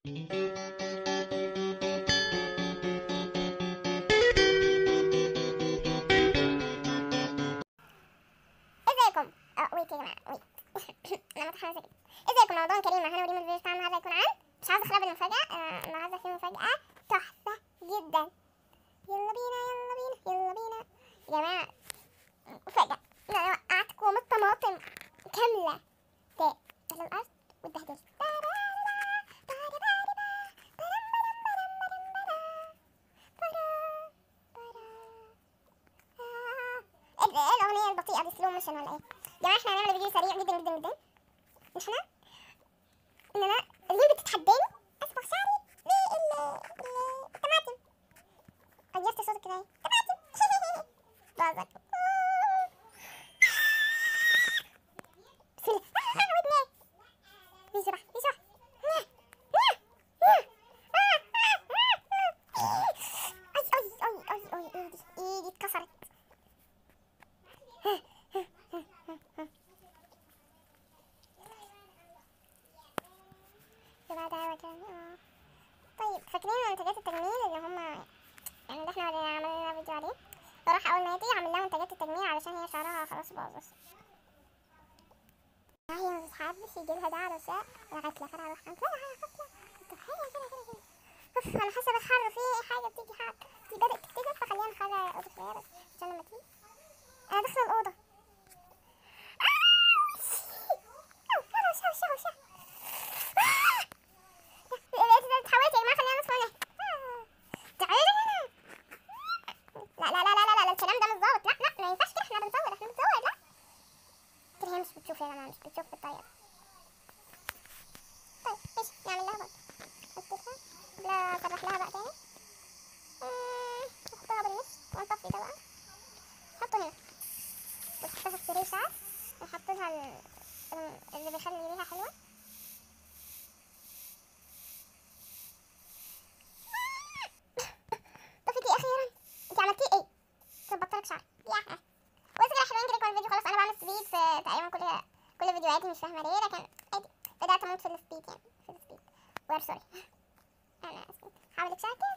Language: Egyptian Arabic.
ازيكم اه ويت يا جماعه ويت انا متحمسه جدا ازيكم رمضان كريم معانا وريم الفيديو بتاع النهارده هيكون عن مش عايزه اخرب المفاجاه آه، النهارده في مفاجاه تحفه جدا يلا بينا يلا بينا يلا بينا يا جماعه مفاجاه انا وقعت كوم الطماطم كامله في على الارض واتبهدلت ايه إيه الاغنيه البطيئه دي سلو موشن ولا ايه؟ يا جماعه احنا هنعمل فيديو سريع جدا جدا جدا احنا ان انا اللي بتتحداني اصبغ شعري بالطماطم غيرت صوتك كده اهي. طماطم بهزر بسم الله آه، ودني بيسرح بيسرح اي اي اي اي اي ايدي ايدي اتكسرت يبقى ده وكان اه طيب فاكرين منتجات التجميل اللي هم يعني اللي احنا عملنا فيديو عليه بروح اول ما يجي اعمل لها منتجات التجميل علشان هي شعرها خلاص باظ بس هي ما بتحبش يجي لها ده علشان لغايه لا فرع روح انت طب حاجه كده كده كده اوف انا حاسه بالحر في حاجه بتيجي حاجه دي بدات تكتشف فخلينا نخرج الاوضه شويه بس عشان لما تيجي انا داخله الاوضه اتحولت يا جماعه خلينا نصفر تعالوا هنا لا لا لا لا لا لا الكلام ده مش ظابط لا لا ما ينفعش كده احنا بنصور احنا بنصور لا كده هي مش بتشوف يا جماعه مش بتشوف في الطياره طيب ماشي نعمل لها برضه نفتحها لا اصرح لها بقى تاني مم، نحطها بالنص ونطفي ده بقى نحطه هنا وتحطها في تري شعر نحط لها ال- ال- اللي بيخلي ريحه حلوه طفيتي اخيرا انت عملتي ايه ظبطت لك شعري يا بس كده حلوين كده كل الفيديو خلاص انا بعمل سبيد في تقريبا كل كل فيديوهاتي مش فاهمه ليه لكن عادي بدات اموت في السبيد يعني في السبيد وير سوري انا اسفه حاولت شعري